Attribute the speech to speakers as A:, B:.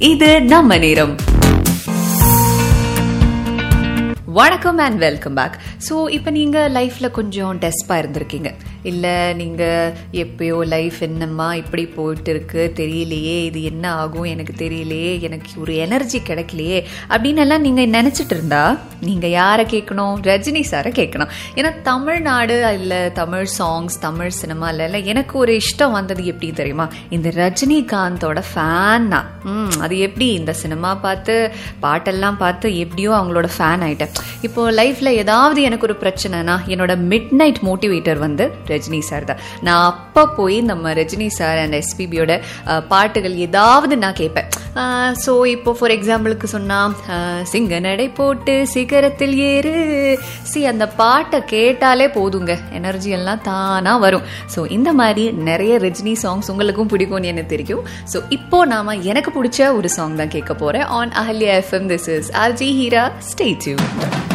A: இது நம்ம நேரம் வணக்கம் அண்ட் வெல்கம் பேக் ஸோ இப்போ நீங்கள் லைஃப்பில் கொஞ்சம் டெஸ்பாக இருந்திருக்கீங்க இல்லை நீங்கள் எப்பயோ லைஃப் என்னம்மா இப்படி போயிட்டு இருக்கு தெரியலையே இது என்ன ஆகும் எனக்கு தெரியலையே எனக்கு ஒரு எனர்ஜி கிடைக்கலையே அப்படின்னு எல்லாம் நீங்கள் நினச்சிட்டு இருந்தா நீங்கள் யாரை கேட்கணும் ரஜினி சாரை கேட்கணும் ஏன்னா தமிழ்நாடு இல்லை தமிழ் சாங்ஸ் தமிழ் சினிமால இல்லை எனக்கு ஒரு இஷ்டம் வந்தது எப்படி தெரியுமா இந்த ரஜினிகாந்தோட ஃபேன் தான் ம், அது எப்படி இந்த சினிமா பார்த்து பாட்டெல்லாம் பார்த்து எப்படியோ அவங்களோட ஃபேன் ஆயிட்டேன் இப்போ லைஃப்ல ஏதாவது எனக்கு ஒரு பிரச்சனைனா என்னோட மிட் நைட் மோட்டிவேட்டர் வந்து ரஜினி சார் தான் நான் அப்போ போய் நம்ம ரஜினி சார் அண்ட் எஸ்பிபியோட பாட்டுகள் ஏதாவது நான் கேட்பேன் ஸோ இப்போ ஃபார் எக்ஸாம்பிளுக்கு சொன்னால் சிங்க நடை போட்டு சிகரத்தில் ஏறு சி அந்த பாட்டை கேட்டாலே போதுங்க எனர்ஜி எல்லாம் தானா வரும் ஸோ இந்த மாதிரி நிறைய ரஜினி சாங்ஸ் உங்களுக்கும் பிடிக்கும்னு எனக்கு தெரியும் ஸோ இப்போ நாம எனக்கு பிடிச்ச ஒரு சாங் தான் கேட்க போறேன் on Ahalya FM this is RJ Heera stay tune